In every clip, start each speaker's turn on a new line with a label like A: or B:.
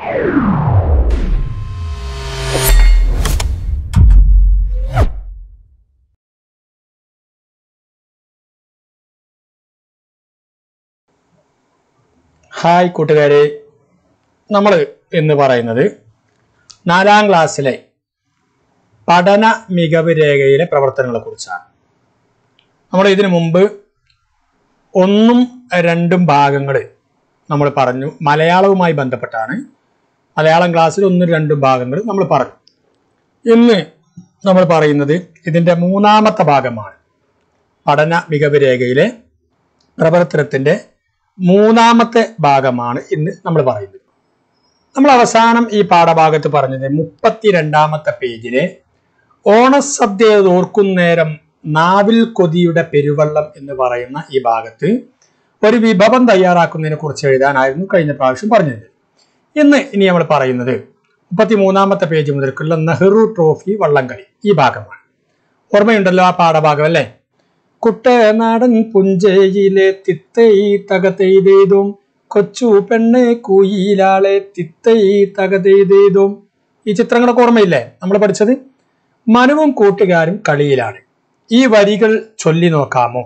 A: hi കൂട്ടുകാരെ നമ്മൾ എന്ന് പറയുന്നത് നാലാം ക്ലാസ്സിലെ പഠന മികവ് രേഖയിലെ പ്രവർത്തനങ്ങളെ കുറിച്ചാണ് നമ്മൾ ഇതിനു മുമ്പ് ഒന്നും രണ്ടും ഭാഗങ്ങൾ നമ്മൾ പറഞ്ഞു മലയാളവുമായി ബന്ധപ്പെട്ടാണ് മലയാളം ക്ലാസ്സിൽ ഒന്നും രണ്ടും ഭാഗങ്ങൾ നമ്മൾ പറഞ്ഞു ഇന്ന് നമ്മൾ പറയുന്നത് ഇതിൻ്റെ മൂന്നാമത്തെ ഭാഗമാണ് പഠന മികവ് രേഖയിലെ പ്രവർത്തനത്തിൻ്റെ മൂന്നാമത്തെ ഭാഗമാണ് ഇന്ന് നമ്മൾ പറയുന്നത് നമ്മൾ അവസാനം ഈ പാഠഭാഗത്ത് പറഞ്ഞത് മുപ്പത്തിരണ്ടാമത്തെ പേജിലെ ഓണസദ്യ ഓർക്കുന്നേരം നാവിൽ കൊതിയുടെ പെരുവള്ളം എന്ന് പറയുന്ന ഈ ഭാഗത്ത് ഒരു വിഭവം തയ്യാറാക്കുന്നതിനെ കുറിച്ച് എഴുതാനായിരുന്നു കഴിഞ്ഞ പ്രാവശ്യം പറഞ്ഞത് ഇന്ന് ഇനി നമ്മൾ പറയുന്നത് മുപ്പത്തി മൂന്നാമത്തെ പേജ് മുതൽക്കുള്ള നെഹ്റു ട്രോഫി വള്ളംകളി ഈ ഭാഗമാണ് ഓർമ്മയുണ്ടല്ലോ ആ പാഠഭാഗം അല്ലേ കുട്ടനാടൻ പുഞ്ചയിലെ തിത്തൈ തകതെയ്തേതും കൊച്ചു പെണ്ണ് കുയിലാളെ തിത്തൈ തകതെയ്തേതും ഈ ചിത്രങ്ങളൊക്കെ ഓർമ്മയില്ലേ നമ്മൾ പഠിച്ചത് മനുവും കൂട്ടുകാരും കളിയിലാണ് ഈ വരികൾ ചൊല്ലി നോക്കാമോ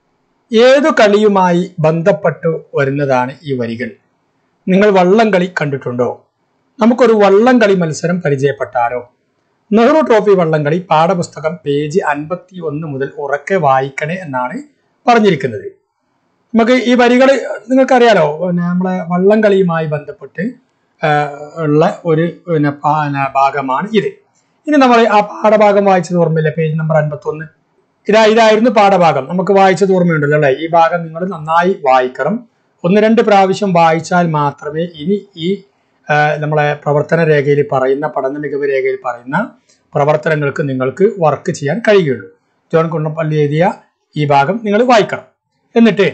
A: ഏതു കളിയുമായി ബന്ധപ്പെട്ടു വരുന്നതാണ് ഈ വരികൾ നിങ്ങൾ വള്ളം കളി കണ്ടിട്ടുണ്ടോ നമുക്കൊരു വള്ളം കളി മത്സരം പരിചയപ്പെട്ടാലോ നെഹ്റു ട്രോഫി വള്ളംകളി പാഠപുസ്തകം പേജ് അൻപത്തി ഒന്ന് മുതൽ ഉറക്കെ വായിക്കണേ എന്നാണ് പറഞ്ഞിരിക്കുന്നത് നമുക്ക് ഈ വരികൾ നിങ്ങൾക്കറിയാലോ പിന്നെ നമ്മളെ വള്ളംകളിയുമായി ബന്ധപ്പെട്ട് ആ, ഉള്ള ഒരു പിന്നെ പാ- പിന്നെ ഭാഗമാണ് ഇത് ഇനി നമ്മൾ ആ പാഠഭാഗം വായിച്ചത് ഓർമ്മയില്ല പേജ് നമ്പർ അൻപത്തി ഒന്ന് ഇതാ ഇതായിരുന്നു പാഠഭാഗം നമുക്ക് വായിച്ചത് ഓർമ്മയുണ്ടല്ലോ അല്ലെ ഈ ഭാഗം നിങ്ങൾ നന്നായി വായിക്കണം ഒന്ന് രണ്ട് പ്രാവശ്യം വായിച്ചാൽ മാത്രമേ ഇനി ഈ ആ, നമ്മളെ പ്രവർത്തന രേഖയിൽ പറയുന്ന പഠന മികവ് രേഖയിൽ പറയുന്ന പ്രവർത്തനങ്ങൾക്ക് നിങ്ങൾക്ക് വർക്ക് ചെയ്യാൻ കഴിയുകയുള്ളൂ ജോൺ കുണ്ണപ്പള്ളി എഴുതിയ ഈ ഭാഗം നിങ്ങൾ വായിക്കണം എന്നിട്ട്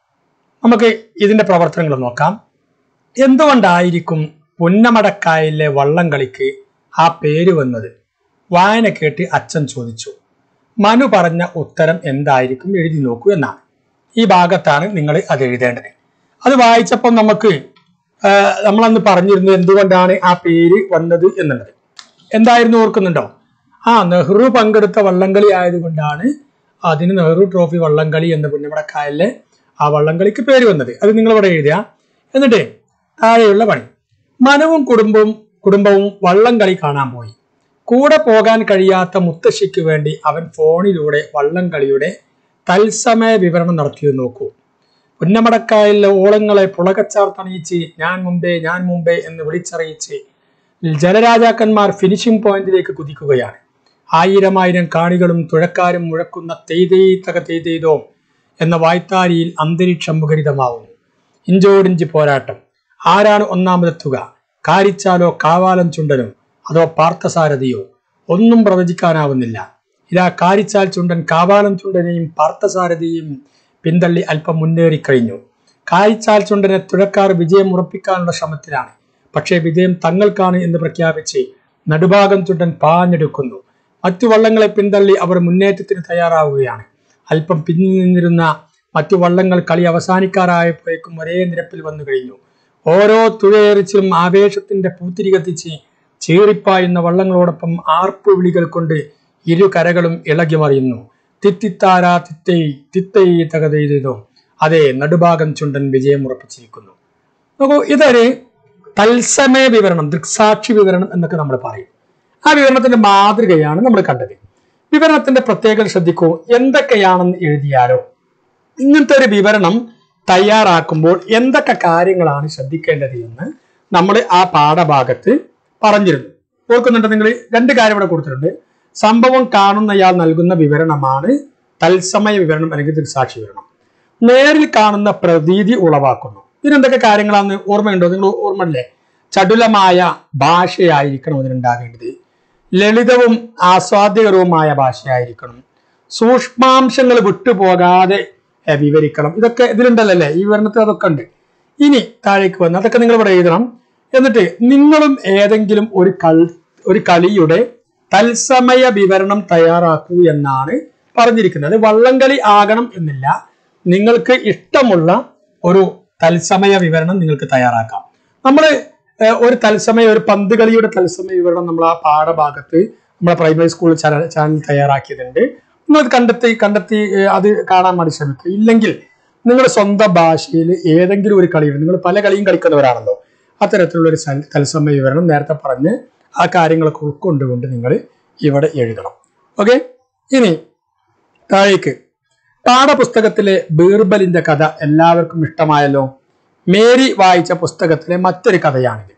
A: നമുക്ക് ഇതിന്റെ പ്രവർത്തനങ്ങൾ നോക്കാം എന്തുകൊണ്ടായിരിക്കും പുന്നമടക്കായലിലെ വള്ളം കളിക്ക് ആ പേര് വന്നത് വായന കേട്ട് അച്ഛൻ ചോദിച്ചു മനു പറഞ്ഞ ഉത്തരം എന്തായിരിക്കും എഴുതി നോക്കൂ എന്നാണ് ഈ ഭാഗത്താണ് നിങ്ങൾ അത് എഴുതേണ്ടത് അത് വായിച്ചപ്പോൾ നമുക്ക് ആ, നമ്മളന്ന് പറഞ്ഞിരുന്നത് എന്തുകൊണ്ടാണ് ആ പേര് വന്നത് എന്നുള്ളത് എന്തായിരുന്നു ഓർക്കുന്നുണ്ടോ ആ നെഹ്റു പങ്കെടുത്ത വള്ളംകളി ആയതുകൊണ്ടാണ് അതിന് നെഹ്റു ട്രോഫി വള്ളംകളി എന്ന് പുന്നമടക്കായലിലെ ആ വള്ളംകളിക്ക് പേര് വന്നത് അത് നിങ്ങൾ ഇവിടെ എഴുതുക എന്നിട്ട് താഴെയുള്ള പണി മനുവും കുടുംബവും കുടുംബവും വള്ളംകളി കാണാൻ പോയി കൂടെ പോകാൻ കഴിയാത്ത മുത്തശ്ശിക്ക് വേണ്ടി അവൻ ഫോണിലൂടെ വള്ളംകളിയുടെ തത്സമയ വിവരണം നടത്തിയത് നോക്കൂ പുന്നമടക്കായലിലെ ഓളങ്ങളെ പുളകച്ചാർത്തണിയിച്ച് ഞാൻ മുമ്പേ ഞാൻ മുമ്പേ എന്ന് വിളിച്ചറിയിച്ച് ജലരാജാക്കന്മാർ ഫിനിഷിംഗ് പോയിന്റിലേക്ക് കുതിക്കുകയാണ് ആയിരം ആയിരം കാണികളും തുഴക്കാരും മുഴക്കുന്ന തെയ്തേയ് തക തെയ്തേതോ എന്ന വായ്ത്താരിയിൽ അന്തരീക്ഷം മുഖരിതമാവുന്നു ഇഞ്ചോടിഞ്ച് പോരാട്ടം ആരാണ് ഒന്നാമതെത്തുക കാരിച്ചാലോ കാവാലം ചുണ്ടനോ അതോ പാർത്ഥസാരഥിയോ ഒന്നും പ്രവചിക്കാനാവുന്നില്ല ഇതാ കാരിച്ചാൽ ചുണ്ടൻ കാവാലം ചുണ്ടനെയും പാർത്ഥസാരഥിയും പിന്തള്ളി അല്പം മുന്നേറിക്കഴിഞ്ഞു കാരിച്ചാൽ ചുണ്ടനെ തുഴക്കാർ വിജയം ഉറപ്പിക്കാനുള്ള ശ്രമത്തിലാണ് പക്ഷേ വിജയം തങ്ങൾക്കാണ് എന്ന് പ്രഖ്യാപിച്ച് നടുഭാഗം ചുണ്ടൻ പാഞ്ഞെടുക്കുന്നു മറ്റു വള്ളങ്ങളെ പിന്തള്ളി അവർ മുന്നേറ്റത്തിന് തയ്യാറാവുകയാണ് അല്പം പിന്നിൽ നിന്നിരുന്ന മറ്റു വള്ളങ്ങൾ കളി അവസാനിക്കാറായപ്പോഴേക്കും ഒരേ നിരപ്പിൽ വന്നു കഴിഞ്ഞു ഓരോ തുഴയെറിച്ചിലും ആവേശത്തിന്റെ പൂത്തിരി കത്തിച്ച് ചീറിപ്പായുന്ന വള്ളങ്ങളോടൊപ്പം ആർപ്പു വിളികൾ കൊണ്ട് ഇരു കരകളും ഇളകി മറിയുന്നു തിത്തിത്താരാ തിത്തൈ തിത്തൈ തകതെയ്തോ അതെ നടുഭാഗം ചുണ്ടൻ വിജയം ഉറപ്പിച്ചിരിക്കുന്നു നോക്കൂ ഇതൊരു തത്സമയ വിവരണം ദൃക്സാക്ഷി വിവരണം എന്നൊക്കെ നമ്മൾ പറയും ആ വിവരണത്തിന്റെ മാതൃകയാണ് നമ്മൾ കണ്ടത് വിവരണത്തിന്റെ പ്രത്യേകത ശ്രദ്ധിക്കൂ എന്തൊക്കെയാണെന്ന് എഴുതിയാലോ ഇങ്ങനത്തെ ഒരു വിവരണം തയ്യാറാക്കുമ്പോൾ എന്തൊക്കെ കാര്യങ്ങളാണ് ശ്രദ്ധിക്കേണ്ടത് എന്ന് നമ്മൾ ആ പാഠഭാഗത്ത് പറഞ്ഞിരുന്നു ഓർക്കുന്നുണ്ട് നിങ്ങൾ രണ്ട് കാര്യം ഇവിടെ കൊടുത്തിട്ടുണ്ട് സംഭവം കാണുന്നയാൾ നൽകുന്ന വിവരണമാണ് തത്സമയ വിവരണം അല്ലെങ്കിൽ ദൃക്സാക്ഷി വിവരണം നേരിൽ കാണുന്ന പ്രതീതി ഉളവാക്കുന്നു ഇതിനെന്തൊക്കെ കാര്യങ്ങളാന്ന് ഓർമ്മയുണ്ടോ നിങ്ങൾ ഓർമ്മയില്ലേ ചടുലമായ ഭാഷയായിരിക്കണം ഇതിനുണ്ടാകേണ്ടത് ലളിതവും ആസ്വാദ്യകരവുമായ ഭാഷയായിരിക്കണം സൂക്ഷ്മാംശങ്ങൾ വിട്ടുപോകാതെ ഏർ, വിവരിക്കണം ഇതൊക്കെ ഇതിലുണ്ടല്ലോ അല്ലേ ഈ വിവരണത്തിൽ അതൊക്കെ ഉണ്ട് ഇനി താഴേക്ക് വന്ന് അതൊക്കെ നിങ്ങൾ ഇവിടെ എഴുതണം എന്നിട്ട് നിങ്ങളും ഏതെങ്കിലും ഒരു കൾ ഒരു കളിയുടെ തത്സമയ വിവരണം തയ്യാറാക്കൂ എന്നാണ് പറഞ്ഞിരിക്കുന്നത് വള്ളംകളി ആകണം എന്നില്ല നിങ്ങൾക്ക് ഇഷ്ടമുള്ള ഒരു തത്സമയ വിവരണം നിങ്ങൾക്ക് തയ്യാറാക്കാം നമ്മൾ ഏഹ്, ഒരു തത്സമയ ഒരു പന്ത് കളിയുടെ തത്സമയ വിവരണം നമ്മൾ ആ പാഠഭാഗത്ത് നമ്മുടെ പ്രൈമറി സ്കൂൾ ചാനൽ ചാനൽ തയ്യാറാക്കിയതുണ്ട് നിങ്ങൾ അത് കണ്ടെത്തി കണ്ടെത്തി ഏഹ്, അത് കാണാൻ വേണ്ടി ശ്രമിക്കുക ഇല്ലെങ്കിൽ നിങ്ങളുടെ സ്വന്തം ഭാഷയിൽ ഏതെങ്കിലും ഒരു കളിയുണ്ട് നിങ്ങൾ പല കളിയും കളിക്കുന്നവരാണല്ലോ അത്തരത്തിലുള്ള ഒരു സൽ- തത്സമയ വിവരണം നേരത്തെ പറഞ്ഞ് ആ കാര്യങ്ങളൊക്കെ ഉൾക്കൊണ്ടുകൊണ്ട് നിങ്ങൾ ഇവിടെ എഴുതണം ഓക്കെ ഇനി താഴേക്ക് പാഠപുസ്തകത്തിലെ ബീർബലിന്റെ കഥ എല്ലാവർക്കും ഇഷ്ടമായല്ലോ മേരി വായിച്ച പുസ്തകത്തിലെ മറ്റൊരു കഥയാണിത്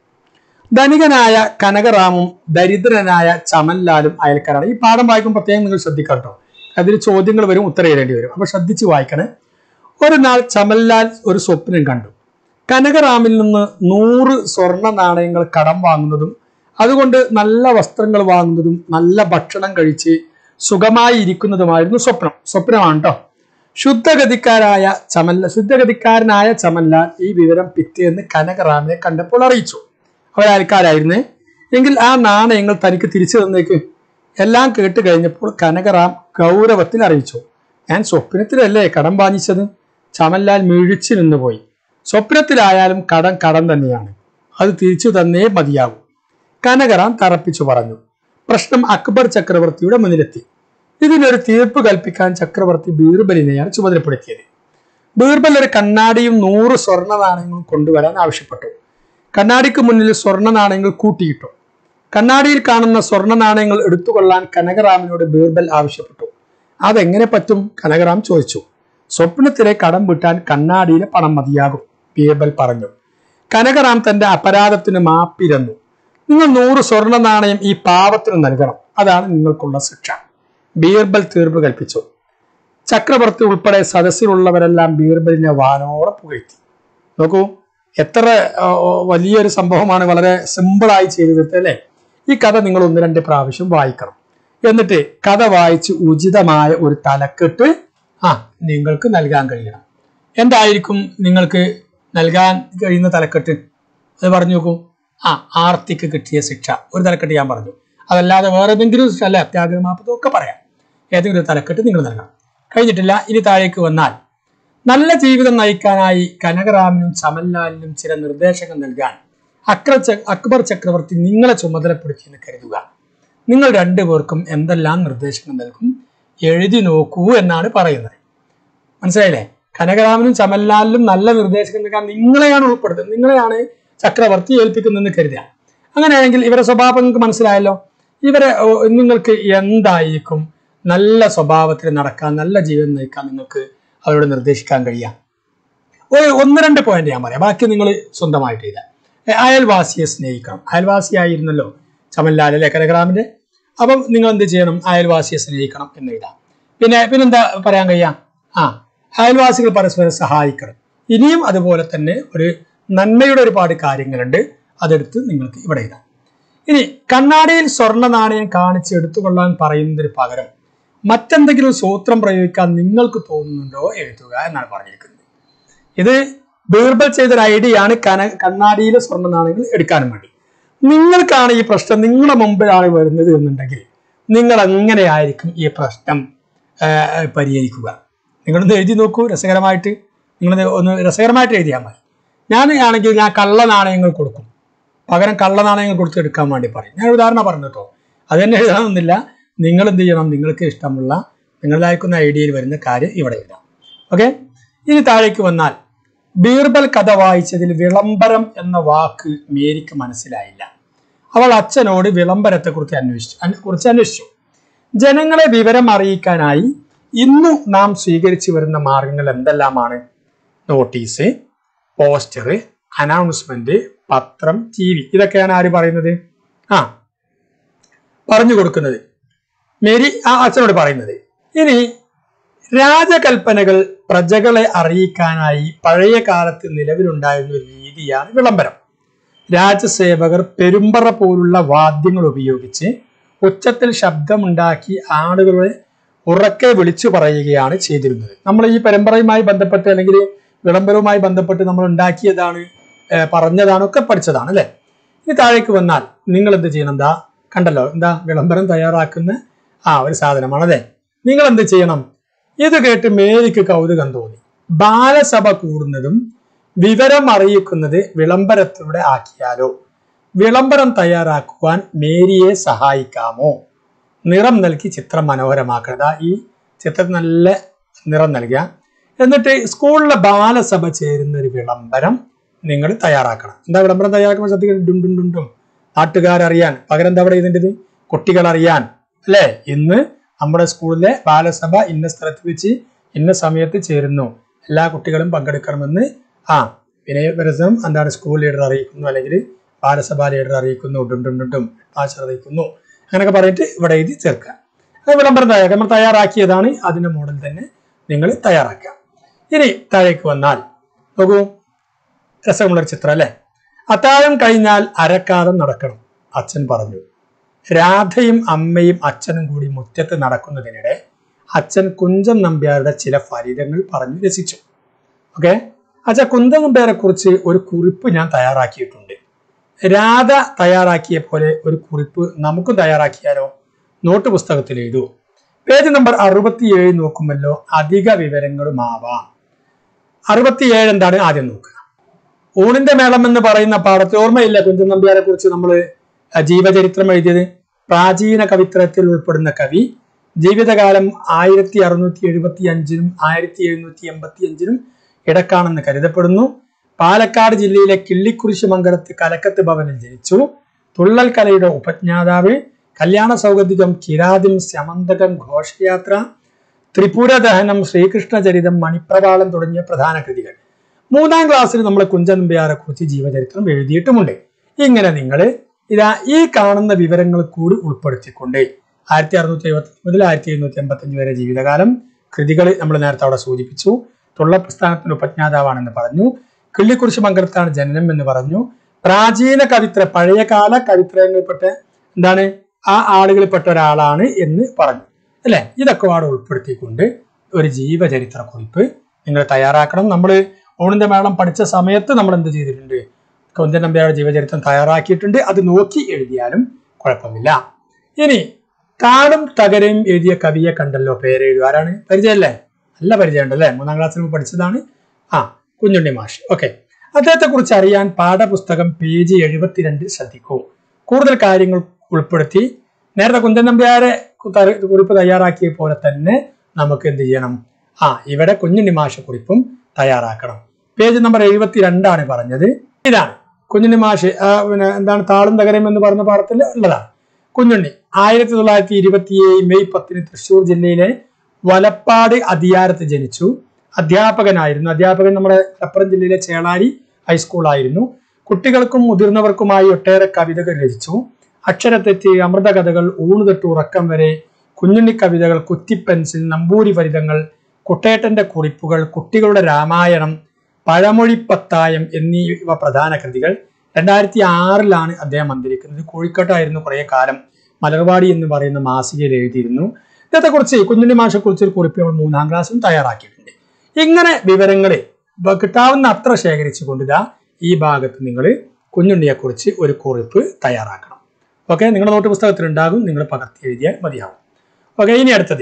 A: ധനികനായ കനകറാമും ദരിദ്രനായ ചമൻലാലും അയൽക്കാരാണ് ഈ പാഠം വായിക്കുമ്പോൾ പ്രത്യേകം നിങ്ങൾ ശ്രദ്ധിക്കണം കേട്ടോ അതിൽ ചോദ്യങ്ങൾ വരും ഉത്തരം എഴുതേണ്ടി വരും അപ്പൊ ശ്രദ്ധിച്ച് വായിക്കണേ ഒരു നാൾ ചമൻലാൽ ഒരു സ്വപ്നം കണ്ടു കനകറാമിൽ നിന്ന് നൂറ് സ്വർണ്ണ നാണയങ്ങൾ കടം വാങ്ങുന്നതും അതുകൊണ്ട് നല്ല വസ്ത്രങ്ങൾ വാങ്ങുന്നതും നല്ല ഭക്ഷണം കഴിച്ച് സുഖമായി ഇരിക്കുന്നതുമായിരുന്നു സ്വപ്നം സ്വപ്നമാണ് കേട്ടോ ശുദ്ധഗതിക്കാരായ ചമല്ല ശുദ്ധഗതിക്കാരനായ ചമൻലാൽ ഈ വിവരം പിറ്റേന്ന് കനകറാമിനെ കണ്ടപ്പോൾ അറിയിച്ചു അവരാൾക്കാരായിരുന്നേ എങ്കിൽ ആ നാണയങ്ങൾ തനിക്ക് തിരിച്ചു തന്നേക്ക് എല്ലാം കേട്ട് കഴിഞ്ഞപ്പോൾ കനകറാം ഗൗരവത്തിൽ അറിയിച്ചു ഞാൻ സ്വപ്നത്തിലല്ലേ കടം വാങ്ങിച്ചത് ചമൻലാൽ മിഴിച്ചു നിന്നുപോയി സ്വപ്നത്തിലായാലും കടം കടം തന്നെയാണ് അത് തിരിച്ചു തന്നേ മതിയാകൂ കനകറാം തറപ്പിച്ചു പറഞ്ഞു പ്രശ്നം അക്ബർ ചക്രവർത്തിയുടെ മുന്നിലെത്തി ഇതിനൊരു തീർപ്പ് കൽപ്പിക്കാൻ ചക്രവർത്തി ബീർബലിനെയാണ് ചുമതലപ്പെടുത്തിയത് ബീർബൽ ഒരു കണ്ണാടിയും നൂറ് സ്വർണ്ണ നാണയങ്ങളും കൊണ്ടുവരാൻ ആവശ്യപ്പെട്ടു കണ്ണാടിക്ക് മുന്നിൽ സ്വർണ്ണ നാണയങ്ങൾ കൂട്ടിയിട്ടു കണ്ണാടിയിൽ കാണുന്ന സ്വർണ്ണ നാണയങ്ങൾ എടുത്തുകൊള്ളാൻ കനകറാമിനോട് ബീർബൽ ആവശ്യപ്പെട്ടു അതെങ്ങനെ പറ്റും കനകറാം ചോദിച്ചു സ്വപ്നത്തിലെ കടം വിട്ടാൻ കണ്ണാടിയിലെ പണം മതിയാകും ബീർബൽ പറഞ്ഞു കനകറാം തന്റെ അപരാധത്തിന് മാപ്പിരന്നു നിങ്ങൾ നൂറ് സ്വർണ്ണ നാണയം ഈ പാവത്തിന് നൽകണം അതാണ് നിങ്ങൾക്കുള്ള ശിക്ഷ ബീർബൽ തീർപ്പ് കൽപ്പിച്ചു ചക്രവർത്തി ഉൾപ്പെടെ സദസ്സിലുള്ളവരെല്ലാം ബീർബലിനെ വാനോടെ പുകഴ്ത്തി നോക്കൂ എത്ര ആ, ആ, വലിയൊരു സംഭവമാണ് വളരെ സിമ്പിളായി ചെയ്തു തീർത്തത് അല്ലേ ഈ കഥ നിങ്ങൾ ഒന്ന് രണ്ട് പ്രാവശ്യം വായിക്കണം എന്നിട്ട് കഥ വായിച്ച് ഉചിതമായ ഒരു തലക്കെട്ട് ആ നിങ്ങൾക്ക് നൽകാൻ കഴിയണം എന്തായിരിക്കും നിങ്ങൾക്ക് നൽകാൻ കഴിയുന്ന തലക്കെട്ട് അത് പറഞ്ഞു നോക്കൂ ആ ആർത്തിക്ക് കിട്ടിയ ശിക്ഷ ഒരു തലക്കെട്ട് ഞാൻ പറഞ്ഞു അതല്ലാതെ വേറെ ഏതെങ്കിലും അല്ല അത്യാഗ്രഹമാപ്പതും ഒക്കെ പറയാം ഏതെങ്കിലും ഒരു തലക്കെട്ട് നിങ്ങൾ നൽകണം കഴിഞ്ഞിട്ടില്ല ഇനി താഴേക്ക് വന്നാൽ നല്ല ജീവിതം നയിക്കാനായി കനകറാമിനും ചമൻലാലിനും ചില നിർദ്ദേശങ്ങൾ നൽകാൻ അക്ര ച- അക്ബർ ചക്രവർത്തി നിങ്ങളെ ചുമതലപ്പെടുത്തിയെന്ന് കരുതുക നിങ്ങൾ രണ്ടുപേർക്കും എന്തെല്ലാം നിർദ്ദേശങ്ങൾ നൽകും എഴുതി നോക്കൂ എന്നാണ് പറയുന്നത് മനസ്സിലായില്ലേ കനകരാമനും ചമൻലാലിനും നല്ല നിർദ്ദേശങ്ങൾ നൽകാൻ നിങ്ങളെയാണ് ഉൾപ്പെടുത്തുന്നത് നിങ്ങളെയാണ് ചക്രവർത്തി ഏൽപ്പിക്കുന്നതെന്ന് കരുതുക അങ്ങനെയാണെങ്കിൽ ഇവരെ സ്വഭാവം നിങ്ങൾക്ക് മനസ്സിലായല്ലോ ഇവരെ ഓ, നിങ്ങൾക്ക് എന്തായിരിക്കും നല്ല സ്വഭാവത്തിൽ നടക്കാൻ നല്ല ജീവിതം നയിക്കാൻ നിങ്ങൾക്ക് അവരോട് നിർദ്ദേശിക്കാൻ കഴിയാം ഒരു ഒന്ന് രണ്ട് പോയിന്റ് ഞാൻ പറയാം ബാക്കി നിങ്ങൾ സ്വന്തമായിട്ട് ചെയ്താൽ അയൽവാസിയെ സ്നേഹിക്കണം അയൽവാസിയായിരുന്നല്ലോ ചമൻലാൽ അല്ലെ കനകറാമിന്റെ അപ്പം നിങ്ങൾ എന്ത് ചെയ്യണം അയൽവാസിയെ സ്നേഹിക്കണം എന്ന് എഴുതാം പിന്നെ പിന്നെന്താ പറയാൻ കഴിയാം ആ അയൽവാസികൾ പരസ്പരം സഹായിക്കണം ഇനിയും അതുപോലെ തന്നെ ഒരു നന്മയുടെ ഒരുപാട് കാര്യങ്ങളുണ്ട് അതെടുത്ത് നിങ്ങൾക്ക് ഇവിടെ എഴുതാം ഇനി കണ്ണാടിയിൽ സ്വർണ്ണ നാണയം കാണിച്ച് എടുത്തുകൊള്ളാൻ പറയുന്നതിന് പകരം മറ്റെന്തെങ്കിലും സൂത്രം പ്രയോഗിക്കാൻ നിങ്ങൾക്ക് തോന്നുന്നുണ്ടോ എഴുതുക എന്നാണ് പറഞ്ഞിരിക്കുന്നത് ഇത് ബീർബൽ ചെയ്തൊരു ഐഡിയ ആണ് കന കണ്ണാടിയിലെ സ്വർണ്ണ നാണയങ്ങൾ എടുക്കാനും വേണ്ടി നിങ്ങൾക്കാണ് ഈ പ്രശ്നം നിങ്ങളുടെ മുമ്പിലാണ് വരുന്നത് എന്നുണ്ടെങ്കിൽ നിങ്ങൾ എങ്ങനെയായിരിക്കും ഈ പ്രശ്നം ആ, പരിഹരിക്കുക നിങ്ങളൊന്ന് എഴുതി നോക്കൂ രസകരമായിട്ട് നിങ്ങളത് ഒന്ന് രസകരമായിട്ട് എഴുതിയാൽ മതി ഞാൻ ആണെങ്കിൽ ഞാൻ കള്ള നാണയങ്ങൾ കൊടുക്കും പകരം കള്ള നാണയങ്ങൾ കൊടുത്ത് എടുക്കാൻ വേണ്ടി പറയും ഞാൻ ഉദാഹരണം പറഞ്ഞു കേട്ടോ അത് തന്നെ എഴുതാനൊന്നുമില്ല നിങ്ങൾ എന്ത് ചെയ്യണം നിങ്ങൾക്ക് ഇഷ്ടമുള്ള നിങ്ങളിലായിരിക്കുന്ന ഐഡിയയിൽ വരുന്ന കാര്യം ഇവിടെ എഴുതാം ഓക്കെ ഇനി താഴേക്ക് വന്നാൽ ബീർബൽ കഥ വായിച്ചതിൽ വിളംബരം എന്ന വാക്ക് മേരിക്ക് മനസ്സിലായില്ല അവൾ അച്ഛനോട് വിളംബരത്തെക്കുറിച്ച് അന്വേഷിച്ചു അന്- കുറിച്ച് അന്വേഷിച്ചു ജനങ്ങളെ വിവരം അറിയിക്കാനായി ഇന്നു നാം സ്വീകരിച്ചു വരുന്ന മാർഗങ്ങൾ എന്തെല്ലാമാണ് നോട്ടീസ് പോസ്റ്റർ അനൗൺസ്മെന്റ് പത്രം ടി വി ഇതൊക്കെയാണ് ആര് പറയുന്നത് ആ പറഞ്ഞു കൊടുക്കുന്നത് മേരി ആ അച്ഛനോട് പറയുന്നത് ഇനി രാജകൽപ്പനകൾ പ്രജകളെ അറിയിക്കാനായി പഴയ കാലത്ത് നിലവിലുണ്ടായിരുന്ന ഒരു രീതിയാണ് വിളംബരം രാജസേവകർ പെരുമ്പറ പോലുള്ള വാദ്യങ്ങൾ ഉപയോഗിച്ച് ഉച്ചത്തിൽ ശബ്ദമുണ്ടാക്കി ആളുകളെ ഉറക്കെ വിളിച്ചു പറയുകയാണ് ചെയ്തിരുന്നത് നമ്മൾ ഈ പരമ്പരയുമായി ബന്ധപ്പെട്ട് അല്ലെങ്കിൽ വിളംബരവുമായി ബന്ധപ്പെട്ട് നമ്മൾ ഉണ്ടാക്കിയതാണ് ഏർ പറഞ്ഞതാണ് ഒക്കെ പഠിച്ചതാണ് അല്ലെ ഇനി താഴേക്ക് വന്നാൽ നിങ്ങൾ എന്ത് ചെയ്യണം എന്താ കണ്ടല്ലോ എന്താ വിളംബരം തയ്യാറാക്കുന്ന ആ ഒരു സാധനമാണ് അതെ നിങ്ങൾ എന്ത് ചെയ്യണം ഇത് കേട്ട് മേരിക്ക് കൗതുകം തോന്നി ബാലസഭ കൂടുന്നതും വിവരം അറിയിക്കുന്നത് വിളംബരത്തിലൂടെ ആക്കിയാലോ വിളംബരം തയ്യാറാക്കുവാൻ മേരിയെ സഹായിക്കാമോ നിറം നൽകി ചിത്രം മനോഹരമാക്കുക ദാ ഈ ചിത്രത്തിന് നല്ല നിറം നൽകുക എന്നിട്ട് സ്കൂളിലെ ബാലസഭ ചേരുന്ന ഒരു വിളംബരം നിങ്ങൾ തയ്യാറാക്കണം എന്താ വിളംബരം തയ്യാറാക്കുമ്പോൾ ശ്രദ്ധിക്കണം ഡും ഡും ഡും ഡും നാട്ടുകാരറിയാൻ പകരം എന്താ ഇവിടെ ഇതിൻ്റെത് കുട്ടികൾ അറിയാൻ അല്ലേ ഇന്ന് നമ്മുടെ സ്കൂളിലെ ബാലസഭ ഇന്ന സ്ഥലത്ത് വെച്ച് ഇന്ന സമയത്ത് ചേരുന്നു എല്ലാ കുട്ടികളും പങ്കെടുക്കണമെന്ന് ആ വിനയപരസം എന്താണ് സ്കൂൾ ലീഡർ അറിയിക്കുന്നു അല്ലെങ്കിൽ ബാലസഭ ലീഡർ അറിയിക്കുന്നു ഡും ഡും ഡും ഡും ആശർ അറിയിക്കുന്നു അങ്ങനെയൊക്കെ പറഞ്ഞിട്ട് ഇവിടെ എഴുതി ചേർക്കുക അത് വിളംബരം തയ്യാറാക്കുക നമ്മൾ തയ്യാറാക്കിയതാണ് അതിന്റെ മോഡൽ തന്നെ നിങ്ങൾ തയ്യാറാക്കുക ഇനി താഴേക്ക് വന്നാൽ നോക്കൂ രസമുള്ളൊരു ചിത്രം അല്ലേ അത്താഴം കഴിഞ്ഞാൽ അരക്കാതം നടക്കണം അച്ഛൻ പറഞ്ഞു രാധയും അമ്മയും അച്ഛനും കൂടി മുറ്റത്ത് നടക്കുന്നതിനിടെ അച്ഛൻ കുഞ്ചൻ നമ്പ്യാരുടെ ചില ഫലിതങ്ങൾ പറഞ്ഞു രസിച്ചു ഓക്കെ അച്ഛൻ കുഞ്ചൻ നമ്പ്യാരെ കുറിച്ച് ഒരു കുറിപ്പ് ഞാൻ തയ്യാറാക്കിയിട്ടുണ്ട് രാധ തയ്യാറാക്കിയ പോലെ ഒരു കുറിപ്പ് നമുക്കും തയ്യാറാക്കിയാലോ നോട്ട് പുസ്തകത്തിൽ എഴുതൂ പേജ് നമ്പർ അറുപത്തിയേഴ് നോക്കുമല്ലോ അധിക വിവരങ്ങളുമാവാം അറുപത്തിയേഴ് എന്താണ് ആദ്യം നോക്കുക ഊണിന്റെ മേളം എന്ന് പറയുന്ന പാഠത്തിൽ ഓർമ്മയില്ല കുഞ്ചൻ നമ്പ്യാരെ കുറിച്ച് നമ്മൾ ജീവചരിത്രം എഴുതിയത് പ്രാചീന കവിത്രത്തിൽ ഉൾപ്പെടുന്ന കവി ജീവിതകാലം ആയിരത്തി അറുന്നൂറ്റി എഴുപത്തി അഞ്ചിനും ആയിരത്തി എഴുന്നൂറ്റി എൺപത്തി അഞ്ചിനും ഇടക്കാണെന്ന് കരുതപ്പെടുന്നു പാലക്കാട് ജില്ലയിലെ കിള്ളിക്കുരിശ് മംഗലത്ത് കലക്കത്ത് ഭവനിൽ ജനിച്ചു തുള്ളൽ കലയുടെ ഉപജ്ഞാതാവ് കല്യാണ സൗഗന്ധികം കിരാതിം സ്യമന്തകം ഘോഷയാത്ര ത്രിപുര ദഹനം ശ്രീകൃഷ്ണചരിതം മണിപ്രവാളം തുടങ്ങിയ പ്രധാന കൃതികൾ മൂന്നാം ക്ലാസ്സിൽ നമ്മൾ കുഞ്ചൻപിയാറെ കുറിച്ച് ജീവചരിത്രം എഴുതിയിട്ടുമുണ്ട് ഇങ്ങനെ നിങ്ങൾ ഇതാ ഈ കാണുന്ന വിവരങ്ങൾ കൂടി ഉൾപ്പെടുത്തിക്കൊണ്ട് ആയിരത്തി അറുന്നൂറ്റി എഴുപത്തി മുതൽ ആയിരത്തി എഴുന്നൂറ്റി എൺപത്തി അഞ്ച് വരെ ജീവിതകാലം കൃതികൾ നമ്മൾ നേരത്തെ അവിടെ സൂചിപ്പിച്ചു തുള്ള പ്രസ്ഥാനത്തിന്റെ ഉപജ്ഞാതാവാണെന്ന് പറഞ്ഞു കിള്ളിക്കുറിശ് മംഗലത്താണ് ജനനം എന്ന് പറഞ്ഞു പ്രാചീന കവിത്ര പഴയകാല കവിത്രയങ്ങളിൽപ്പെട്ട എന്താണ് ആ ആളുകളിൽപ്പെട്ട ഒരാളാണ് എന്ന് പറഞ്ഞു അല്ലെ ഇതൊക്കെ അവിടെ ഉൾപ്പെടുത്തിക്കൊണ്ട് ഒരു ജീവചരിത്ര കുറിപ്പ് നിങ്ങൾ തയ്യാറാക്കണം നമ്മൾ ഓണിന്റെ മേളം പഠിച്ച സമയത്ത് നമ്മൾ എന്ത് ചെയ്തിട്ടുണ്ട് കുഞ്ചൻ നമ്പ്യാരുടെ ജീവചരിത്രം തയ്യാറാക്കിയിട്ടുണ്ട് അത് നോക്കി എഴുതിയാലും കുഴപ്പമില്ല ഇനി കാടും തകരയും എഴുതിയ കവിയെ കണ്ടല്ലോ പേരെഴുതുക ആരാണ് പരിചയമല്ലേ നല്ല പരിചയമുണ്ട് അല്ലേ മൂന്നാം ക്ലാസ്സിൽ നമ്മൾ പഠിച്ചതാണ് ആ കുഞ്ഞുണ്ണി മാഷ് ഓക്കെ അദ്ദേഹത്തെ കുറിച്ച് അറിയാൻ പാഠപുസ്തകം പേജ് എഴുപത്തിരണ്ട് ശ്രദ്ധിക്കൂ കൂടുതൽ കാര്യങ്ങൾ ഉൾപ്പെടുത്തി നേരത്തെ കുഞ്ചൻ നമ്പ്യാരെ ത- കുറിപ്പ് തയ്യാറാക്കിയ പോലെ തന്നെ നമുക്ക് എന്ത് ചെയ്യണം ആ ഇവിടെ കുഞ്ഞുണ്ണി മാഷ കുറിപ്പും തയ്യാറാക്കണം പേജ് നമ്പർ എഴുപത്തിരണ്ടാണ് പറഞ്ഞത് ഇതാണ് കുഞ്ഞുണ്ണി മാഷ് ആ, പിന്നെ എന്താണ് താളും തകരം എന്ന് പറഞ്ഞ പാഠത്തിൽ ഉള്ളതാണ് കുഞ്ഞുണ്ണി ആയിരത്തി തൊള്ളായിരത്തി ഇരുപത്തി ഏഴ് മെയ് പത്തിന് തൃശ്ശൂർ ജില്ലയിലെ വലപ്പാട് അധികാരത്ത് ജനിച്ചു അധ്യാപകനായിരുന്നു അധ്യാപകൻ നമ്മുടെ മലപ്പുറം ജില്ലയിലെ ചേളാരി ഹൈസ്കൂളായിരുന്നു കുട്ടികൾക്കും മുതിർന്നവർക്കുമായി ഒട്ടേറെ കവിതകൾ രചിച്ചു അക്ഷരത്തെറ്റ് അമൃത കഥകൾ ഊണുതൊട്ട് ഉറക്കം വരെ കുഞ്ഞുണ്ണി കവിതകൾ കുത്തിപ്പെൻസിൽ നമ്പൂരി ഫലിതങ്ങൾ കുട്ടേട്ടന്റെ കുറിപ്പുകൾ കുട്ടികളുടെ രാമായണം പഴമൊഴിപ്പത്തായം എന്നിവ പ്രധാന കൃതികൾ രണ്ടായിരത്തി ആറിലാണ് അദ്ദേഹം അന്തരിക്കുന്നത് കോഴിക്കോട്ടായിരുന്നു കുറെ കാലം മലർവാടി എന്ന് പറയുന്ന മാസികയിൽ എഴുതിയിരുന്നു ഇദ്ദേഹത്തെ കുറിച്ച് കുഞ്ഞുണ്ണി മാഷെ കുറിച്ച് ഒരു കുറിപ്പ് നമ്മൾ മൂന്നാം ക്ലാസ്സിലും തയ്യാറാക്കിയിട്ടുണ്ട് ഇങ്ങനെ വിവരങ്ങൾ കിട്ടാവുന്ന അത്ര ശേഖരിച്ചുകൊണ്ട് ഇതാ ഈ ഭാഗത്ത് നിങ്ങൾ കുഞ്ഞുണ്ണിയെ കുറിച്ച് ഒരു കുറിപ്പ് തയ്യാറാക്കണം ഓക്കെ നിങ്ങളുടെ നോട്ട് പുസ്തകത്തിൽ ഉണ്ടാകും നിങ്ങൾ പകർത്തി എഴുതിയാൽ മതിയാവും ഓക്കെ ഇനി അടുത്തത്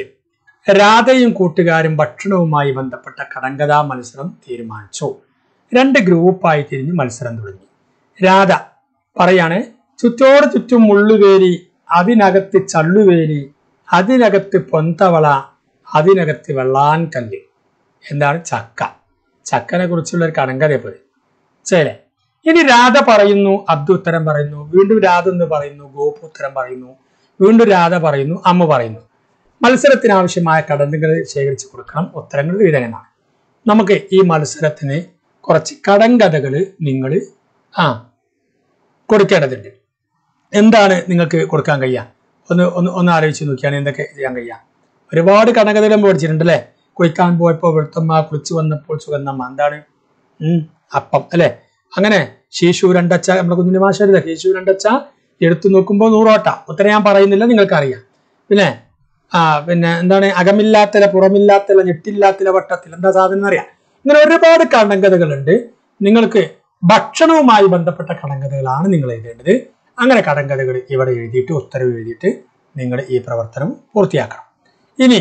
A: രാധയും കൂട്ടുകാരും ഭക്ഷണവുമായി ബന്ധപ്പെട്ട കടങ്കഥാ മത്സരം തീരുമാനിച്ചു രണ്ട് ഗ്രൂപ്പായി തിരിഞ്ഞ് മത്സരം തുടങ്ങി രാധ പറയാണ് ചുറ്റോട് ചുറ്റും മുള്ളുവേലി അതിനകത്ത് ചള്ളുവേലി അതിനകത്ത് പൊന്തവള അതിനകത്ത് വെള്ളാൻ കല്ല് എന്താണ് ചക്ക ചക്കനെ കുറിച്ചുള്ള ഒരു കടങ്കഥ പോലെ ശരി ഇനി രാധ പറയുന്നു അബ്ദു ഉത്തരം പറയുന്നു വീണ്ടും രാധ എന്ന് പറയുന്നു ഗോപു ഉത്തരം പറയുന്നു വീണ്ടും രാധ പറയുന്നു അമ്മ പറയുന്നു മത്സരത്തിന് ആവശ്യമായ കടന്നുകൾ ശേഖരിച്ചു കൊടുക്കണം ഉത്തരങ്ങൾ എഴുതണമെന്നാണ് നമുക്ക് ഈ മത്സരത്തിന് കുറച്ച് കടങ്കഥകൾ നിങ്ങൾ ആ കൊടുക്കേണ്ടതുണ്ട് എന്താണ് നിങ്ങൾക്ക് കൊടുക്കാൻ കഴിയുക ഒന്ന് ഒന്ന് ഒന്ന് ആലോചിച്ച് നോക്കിയാണ് എന്തൊക്കെ ചെയ്യാൻ കഴിയുക ഒരുപാട് കടങ്കഥകൾ നമ്മൾ പഠിച്ചിട്ടുണ്ട് അല്ലേ കുളിക്കാൻ പോയപ്പോൾ വെളുത്തമ്മ കുളിച്ചു വന്നപ്പോൾ സുഗന്ധമ്മ എന്താണ് ഉം അപ്പം അല്ലെ അങ്ങനെ ശീശു രണ്ടച്ച നമ്മുടെ കുഞ്ഞിന് മാഷരുത് ശീശു രണ്ടച്ച എടുത്തു നോക്കുമ്പോൾ നൂറോട്ട ഉത്തരം ഞാൻ പറയുന്നില്ല നിങ്ങൾക്കറിയാം പിന്നെ ആ പിന്നെ എന്താണ് അകമില്ലാത്തല പുറമില്ലാത്തല ഞെട്ടില്ലാത്തല വട്ടത്തിൽ എന്താ സാധനം എന്നറിയാം ഇങ്ങനെ ഒരുപാട് കടങ്കഥകളുണ്ട് നിങ്ങൾക്ക് ഭക്ഷണവുമായി ബന്ധപ്പെട്ട കടങ്കഥകളാണ് നിങ്ങൾ എഴുതേണ്ടത് അങ്ങനെ കടങ്കഥകൾ ഇവിടെ എഴുതിയിട്ട് ഉത്തരവ് എഴുതിയിട്ട് നിങ്ങൾ ഈ പ്രവർത്തനം പൂർത്തിയാക്കണം ഇനി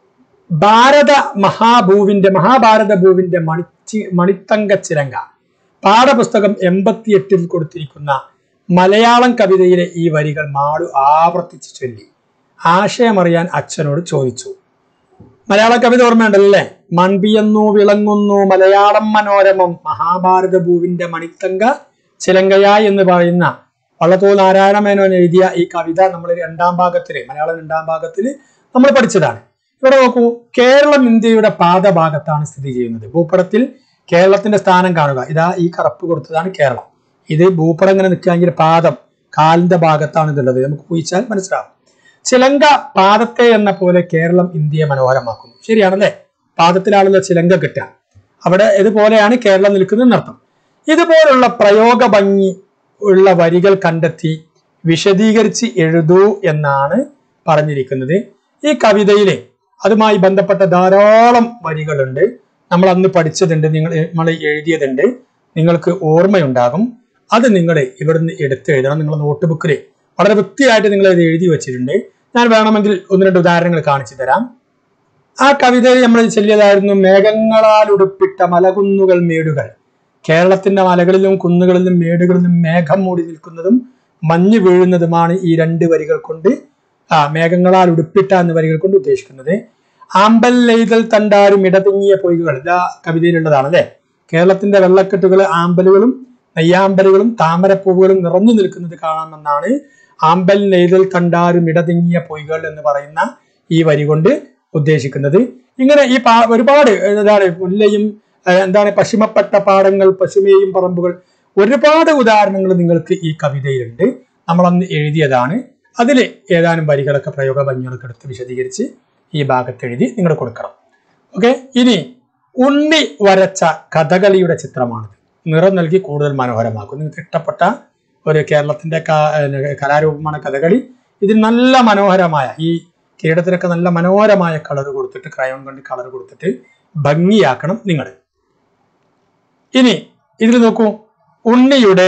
A: ഭാരത മഹാഭൂവിന്റെ മഹാഭാരത ഭൂവിന്റെ മണിച്ചി മണിത്തങ്ക ചിരങ്ക പാഠപുസ്തകം എൺപത്തിയെട്ടിൽ കൊടുത്തിരിക്കുന്ന മലയാളം കവിതയിലെ ഈ വരികൾ മാളു ആവർത്തിച്ച് ചൊല്ലി ആശയമറിയാൻ അച്ഛനോട് ചോദിച്ചു മലയാള കവിത ഓർമ്മയുണ്ടല്ലോ അല്ലേ മൺപിയന്നു വിളങ്ങുന്നു മലയാളം മനോരമം മഹാഭാരത ഭൂവിന്റെ മണിത്തങ്ക ചിലങ്കയായി എന്ന് പറയുന്ന വള്ളത്തോൾ നാരായണ മേനോൻ എഴുതിയ ഈ കവിത നമ്മൾ രണ്ടാം ഭാഗത്തില് മലയാളം രണ്ടാം ഭാഗത്തില് നമ്മൾ പഠിച്ചതാണ് ഇവിടെ നോക്കൂ കേരളം ഇന്ത്യയുടെ പാദഭാഗത്താണ് സ്ഥിതി ചെയ്യുന്നത് ഭൂപടത്തിൽ കേരളത്തിന്റെ സ്ഥാനം കാണുക ഇതാ ഈ കറുപ്പ് കൊടുത്തതാണ് കേരളം ഇത് ഭൂപടം ഇങ്ങനെ നിൽക്കുകയെങ്കിൽ പാദം കാലിന്റെ ഭാഗത്താണ് ഇതുള്ളത് നമുക്ക് ഊഹിച്ചാൽ മനസ്സിലാവും ചിലങ്ക പാദത്തെ എന്ന പോലെ കേരളം ഇന്ത്യയെ മനോഹരമാക്കുന്നു ശരിയാണല്ലേ പാദത്തിലാണല്ലോ ചിലങ്ക കിട്ടുക അവിടെ ഇതുപോലെയാണ് കേരളം നിൽക്കുന്നത് എന്നർത്ഥം ഇതുപോലുള്ള പ്രയോഗ ഭംഗി ഉള്ള വരികൾ കണ്ടെത്തി വിശദീകരിച്ച് എഴുതൂ എന്നാണ് പറഞ്ഞിരിക്കുന്നത് ഈ കവിതയിലെ അതുമായി ബന്ധപ്പെട്ട ധാരാളം വരികളുണ്ട് നമ്മൾ അന്ന് പഠിച്ചതുണ്ട് നിങ്ങൾ നമ്മൾ എഴുതിയതുണ്ട് നിങ്ങൾക്ക് ഓർമ്മയുണ്ടാകും അത് നിങ്ങൾ ഇവിടുന്ന് എടുത്ത് എഴുതണം നിങ്ങൾ നോട്ട് ബുക്കിൽ വളരെ വൃത്തിയായിട്ട് നിങ്ങൾ ഇത് എഴുതി വെച്ചിട്ടുണ്ട് ഞാൻ വേണമെങ്കിൽ ഒന്ന് രണ്ട് ഉദാഹരണങ്ങൾ കാണിച്ചു തരാം ആ കവിതയിൽ നമ്മൾ ചൊല്ലിയതായിരുന്നു മേഘങ്ങളാൽ ഉടുപ്പിട്ട മലകുന്നുകൾ മേടുകൾ കേരളത്തിന്റെ മലകളിലും കുന്നുകളിലും മേടുകളിലും മേഘം മൂടി നിൽക്കുന്നതും മഞ്ഞ് വീഴുന്നതുമാണ് ഈ രണ്ട് വരികൾ കൊണ്ട് ആ മേഘങ്ങളാൽ ഉടുപ്പിട്ട എന്ന വരികൾ കൊണ്ട് ഉദ്ദേശിക്കുന്നത് ആമ്പൽ നെയ്തൽ തണ്ടാരും ഇടതിങ്ങിയ പൊയ്കൾ ഇതാ കവിതയിലുള്ളതാണ് അല്ലെ കേരളത്തിന്റെ വെള്ളക്കെട്ടുകൾ ആമ്പലുകളും നെയ്യാമ്പലുകളും താമരപ്പൂവുകളും നിറഞ്ഞു നിൽക്കുന്നത് കാണാമെന്നാണ് ആമ്പൽ നെയ്തൽ തണ്ടാരും ഇടതിങ്ങിയ പൊയ്കൾ എന്ന് പറയുന്ന ഈ വരി കൊണ്ട് ഉദ്ദേശിക്കുന്നത് ഇങ്ങനെ ഈ പാ ഒരുപാട് എന്താണ് മുല്ലയും ഏഹ്, എന്താണ് പശ്ചിമപ്പെട്ട പാടങ്ങൾ പശുമേയും പറമ്പുകൾ ഒരുപാട് ഉദാഹരണങ്ങൾ നിങ്ങൾക്ക് ഈ കവിതയിലുണ്ട് നമ്മൾ അന്ന് എഴുതിയതാണ് അതിൽ ഏതാനും വരികളൊക്കെ പ്രയോഗ ഭംഗികളൊക്കെ എടുത്ത് വിശദീകരിച്ച് ഈ ഭാഗത്ത് എഴുതി നിങ്ങൾ കൊടുക്കണം ഓക്കെ ഇനി ഉണ്ണി വരച്ച കഥകളിയുടെ ചിത്രമാണിത് നിറം നൽകി കൂടുതൽ മനോഹരമാക്കും നിങ്ങൾക്ക് ഇഷ്ടപ്പെട്ട ഒരു കേരളത്തിന്റെ ക- ഏഹ് കലാരൂപമാണ് കഥകളി ഇതിൽ നല്ല മനോഹരമായ ഈ കിരീടത്തിനൊക്കെ നല്ല മനോഹരമായ കളർ കൊടുത്തിട്ട് ക്രയോൺ കൊണ്ട് കളർ കൊടുത്തിട്ട് ഭംഗിയാക്കണം നിങ്ങൾ ഇനി ഇതിൽ നോക്കൂ ഉണ്ണിയുടെ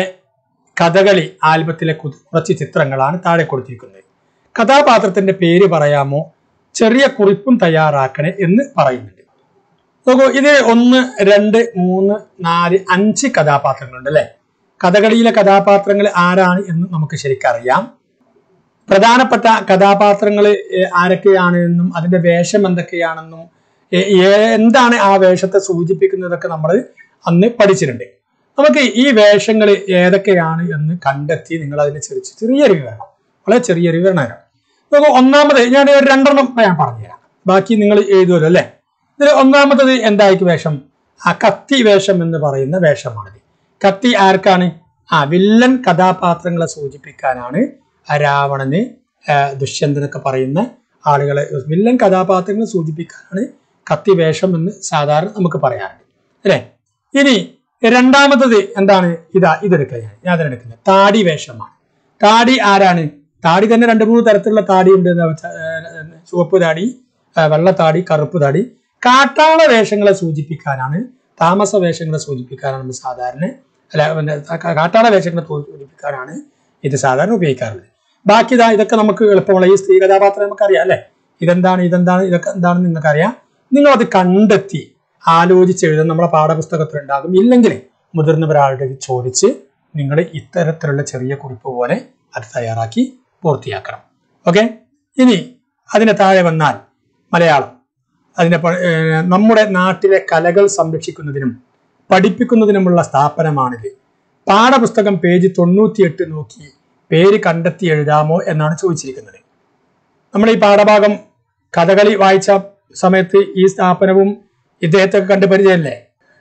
A: കഥകളി ആൽബത്തിലെ കു- കുറച്ച് ചിത്രങ്ങളാണ് താഴെ കൊടുത്തിരിക്കുന്നത് കഥാപാത്രത്തിന്റെ പേര് പറയാമോ ചെറിയ കുറിപ്പും തയ്യാറാക്കണേ എന്ന് പറയുന്നുണ്ട് നോക്കൂ ഇത് ഒന്ന് രണ്ട് മൂന്ന് നാല് അഞ്ച് കഥാപാത്രങ്ങളുണ്ട് അല്ലെ കഥകളിയിലെ കഥാപാത്രങ്ങൾ ആരാണ് എന്ന് നമുക്ക് ശരിക്കറിയാം പ്രധാനപ്പെട്ട കഥാപാത്രങ്ങൾ ആരൊക്കെയാണ് എന്നും അതിന്റെ വേഷം എന്തൊക്കെയാണെന്നും എ- ഏ- എന്താണ് ആ വേഷത്തെ സൂചിപ്പിക്കുന്നതൊക്കെ നമ്മൾ അന്ന് പഠിച്ചിട്ടുണ്ട് നമുക്ക് ഈ വേഷങ്ങൾ ഏതൊക്കെയാണ് എന്ന് കണ്ടെത്തി നിങ്ങൾ അതിനെ ചെറിയ ചെറിയൊരു വിവരണം വളരെ ചെറിയൊരു വിവരണം തരാം നമുക്ക് ഒന്നാമത് ഞാൻ ഒരു രണ്ടെണ്ണം ഞാൻ പറഞ്ഞുതരാം ബാക്കി നിങ്ങൾ എഴുതുമല്ലോ അല്ലെ ഇതിൽ ഒന്നാമത്തത് എന്തായിരിക്കും വേഷം ആ കത്തി വേഷം എന്ന് പറയുന്ന വേഷമാണിത് കത്തി ആർക്കാണ് ആ വില്ലൻ കഥാപാത്രങ്ങളെ സൂചിപ്പിക്കാനാണ് ആ രാവണന് ആ, ദുഷ്യന്തനൊക്കെ പറയുന്ന ആളുകളെ വില്ലൻ കഥാപാത്രങ്ങളെ സൂചിപ്പിക്കാനാണ് കത്തി വേഷം എന്ന് സാധാരണ നമുക്ക് പറയാറുണ്ട് അല്ലെ ഇനി രണ്ടാമത്തത് എന്താണ് ഇതാ ഇതെടുക്കുക ഞാൻ ഞാൻ അതിനെടുക്കുന്നത് താടി വേഷമാണ് താടി ആരാണ് താടി തന്നെ രണ്ട് മൂന്ന് തരത്തിലുള്ള താടി ഉണ്ട് എന്ന് വെച്ചാ- ഏർ ചുവപ്പ് താടി ആ, വെള്ളത്താടി കറുപ്പ് താടി കാട്ടാള വേഷങ്ങളെ സൂചിപ്പിക്കാനാണ് താമസ വേഷങ്ങളെ സൂചിപ്പിക്കാനാണ് നമ്മൾ സാധാരണ അല്ല പിന്നെ കാ- കാട്ടാള വേഷങ്ങളെ സൂ- സൂചിപ്പിക്കാനാണ് ഇത് സാധാരണ ഉപയോഗിക്കാറുള്ളത് ബാക്കി ഇതാ ഇതൊക്കെ നമുക്ക് എളുപ്പമുള്ള ഈ സ്ത്രീ കഥാപാത്രം നമുക്കറിയാം അല്ലെ ഇതെന്താണ് ഇതെന്താണ് ഇതൊക്കെ എന്താണെന്ന് നിങ്ങൾക്കറിയാം നിങ്ങൾ അത് കണ്ടെത്തി ആലോചിച്ച് എഴുതാൻ നമ്മളെ പാഠപുസ്തകത്തിൽ ഉണ്ടാകും ഇല്ലെങ്കിൽ മുതിർന്നവരാളുടെ ചോദിച്ച് നിങ്ങൾ ഇത്തരത്തിലുള്ള ചെറിയ കുറിപ്പ് പോലെ അത് തയ്യാറാക്കി പൂർത്തിയാക്കണം ഓക്കെ ഇനി അതിന് താഴെ വന്നാൽ മലയാളം അതിന്റെ പ- ഏർ നമ്മുടെ നാട്ടിലെ കലകൾ സംരക്ഷിക്കുന്നതിനും പഠിപ്പിക്കുന്നതിനുമുള്ള സ്ഥാപനമാണിത് പാഠപുസ്തകം പേജ് തൊണ്ണൂറ്റിയെട്ട് നോക്കി പേര് കണ്ടെത്തി എഴുതാമോ എന്നാണ് ചോദിച്ചിരിക്കുന്നത് നമ്മൾ ഈ പാഠഭാഗം കഥകളി വായിച്ച സമയത്ത് ഈ സ്ഥാപനവും ഇദ്ദേഹത്തെ കണ്ട് പരിചയമല്ലേ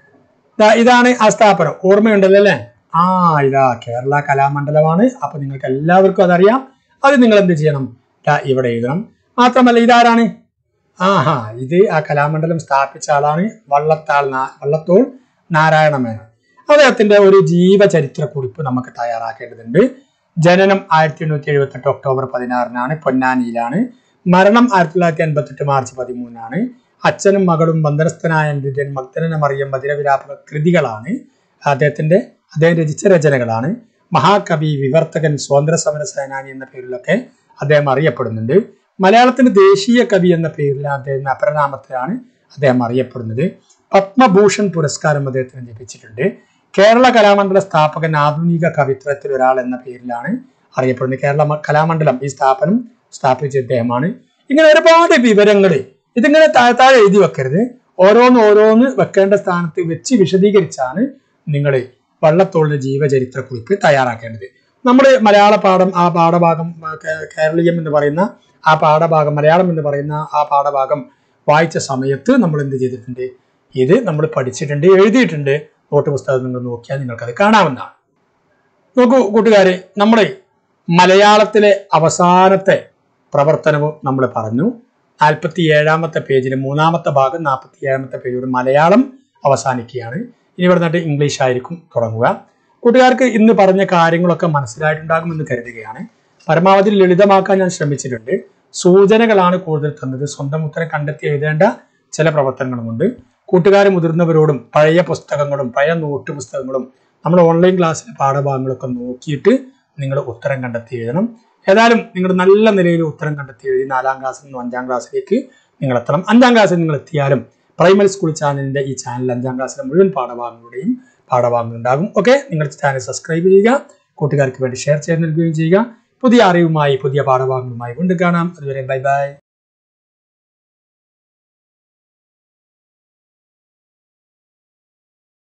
A: ദാ ഇതാണ് ആ സ്ഥാപനം ഓർമ്മയുണ്ടല്ലോ അല്ലേ ആ ഇതാ കേരള കലാമണ്ഡലമാണ് അപ്പൊ നിങ്ങൾക്ക് എല്ലാവർക്കും അതറിയാം അത് നിങ്ങൾ എന്ത് ചെയ്യണം ദാ ഇവിടെ എഴുതണം മാത്രമല്ല ഇതാരാണ് ആഹാ ഇത് ആ കലാമണ്ഡലം സ്ഥാപിച്ച ആളാണ് വള്ളത്താൾ നാ- വള്ളത്തോൾ നാരായണ മേനോൻ അദ്ദേഹത്തിന്റെ ഒരു ജീവചരിത്ര കുറിപ്പ് നമുക്ക് തയ്യാറാക്കേണ്ടതുണ്ട് ജനനം ആയിരത്തി എണ്ണൂറ്റി എഴുപത്തി എട്ട് ഒക്ടോബർ പതിനാറിനാണ് പൊന്നാനിയിലാണ് മരണം ആയിരത്തി തൊള്ളായിരത്തി അൻപത്തി എട്ട് മാർച്ച് പതിമൂന്നാണ് അച്ഛനും മകളും ബന്ധനസ്ഥനായ വിജയൻ മഗ്ദന മറിയം മധുരവിലാപ കൃതികളാണ് അദ്ദേഹത്തിന്റെ അദ്ദേഹം രചിച്ച രചനകളാണ് മഹാകവി വിവർത്തകൻ സ്വാതന്ത്ര്യ സമര സേനാനി എന്ന പേരിലൊക്കെ അദ്ദേഹം അറിയപ്പെടുന്നുണ്ട് മലയാളത്തിന്റെ ദേശീയ കവി എന്ന പേരിൽ അദ്ദേഹം അപരനാമത്തിലാണ് അദ്ദേഹം അറിയപ്പെടുന്നത് പത്മഭൂഷൺ പുരസ്കാരം അദ്ദേഹത്തിന് ലഭിച്ചിട്ടുണ്ട് കേരള കലാമണ്ഡല സ്ഥാപകൻ ആധുനിക കവിത്രത്തിൽ ഒരാൾ എന്ന പേരിലാണ് അറിയപ്പെടുന്നത് കേരള മ- കലാമണ്ഡലം ഈ സ്ഥാപനം സ്ഥാപിച്ച ഇദ്ദേഹമാണ് ഇങ്ങനെ ഒരുപാട് വിവരങ്ങൾ ഇതിങ്ങനെ താഴെ താഴെ എഴുതി വെക്കരുത് ഓരോന്ന് ഓരോന്ന് വെക്കേണ്ട സ്ഥാനത്ത് വെച്ച് വിശദീകരിച്ചാണ് നിങ്ങൾ വള്ളത്തോളിന്റെ ജീവചരിത്ര കുറിപ്പ് തയ്യാറാക്കേണ്ടത് നമ്മൾ മലയാള പാഠം ആ പാഠഭാഗം ആ, കേ- കേരളീയം എന്ന് പറയുന്ന ആ പാഠഭാഗം മലയാളം എന്ന് പറയുന്ന ആ പാഠഭാഗം വായിച്ച സമയത്ത് നമ്മൾ എന്ത് ചെയ്തിട്ടുണ്ട് ഇത് നമ്മൾ പഠിച്ചിട്ടുണ്ട് എഴുതിയിട്ടുണ്ട് നോട്ട് പുസ്തകം നിങ്ങൾ നോക്കിയാൽ നിങ്ങൾക്കത് കാണാവുന്നതാണ് നോക്കൂ കൂട്ടുകാരെ നമ്മുടെ മലയാളത്തിലെ അവസാനത്തെ പ്രവർത്തനവും നമ്മൾ പറഞ്ഞു നാൽപ്പത്തി ഏഴാമത്തെ പേജിലെ മൂന്നാമത്തെ ഭാഗം നാൽപ്പത്തി ഏഴാമത്തെ പേജോട് മലയാളം അവസാനിക്കുകയാണ് ഇനി ഇവിടെ നിന്നിട്ട് ഇംഗ്ലീഷ് ആയിരിക്കും തുടങ്ങുക കൂട്ടുകാർക്ക് ഇന്ന് പറഞ്ഞ കാര്യങ്ങളൊക്കെ മനസ്സിലായിട്ടുണ്ടാകുമെന്ന് കരുതുകയാണ് പരമാവധി ലളിതമാക്കാൻ ഞാൻ ശ്രമിച്ചിട്ടുണ്ട് സൂചനകളാണ് കൂടുതൽ തന്നത് സ്വന്തം ഉത്തരം കണ്ടെത്തി എഴുതേണ്ട ചില പ്രവർത്തനങ്ങളുമുണ്ട് കൂട്ടുകാർ മുതിർന്നവരോടും പഴയ പുസ്തകങ്ങളും പഴയ നോട്ട് പുസ്തകങ്ങളും നമ്മൾ ഓൺലൈൻ ക്ലാസ്സിലെ പാഠഭാഗങ്ങളൊക്കെ നോക്കിയിട്ട് നിങ്ങൾ ഉത്തരം കണ്ടെത്തി എഴുതണം ഏതായാലും നിങ്ങൾ നല്ല നിലയിൽ ഉത്തരം കണ്ടെത്തി എഴുതി നാലാം ക്ലാസ്സിൽ നിന്നും അഞ്ചാം ക്ലാസ്സിലേക്ക് നിങ്ങൾ എത്തണം അഞ്ചാം ക്ലാസ്സിൽ നിങ്ങൾ എത്തിയാലും പ്രൈമറി സ്കൂൾ ചാനലിന്റെ ഈ ചാനൽ അഞ്ചാം ക്ലാസ്സിലെ മുഴുവൻ പാഠഭാഗങ്ങളുടെയും പാഠഭാഗങ്ങൾ ഉണ്ടാകും ഓക്കെ നിങ്ങൾ ചാനൽ സബ്സ്ക്രൈബ് ചെയ്യുക കൂട്ടുകാർക്ക് വേണ്ടി ഷെയർ ചെയ്ത് നൽകുകയും ചെയ്യുക പുതിയ അറിവുമായി പുതിയ പാഠഭാഗങ്ങളുമായി വീണ്ടും കാണാം അതുവരെ ബൈ ബൈ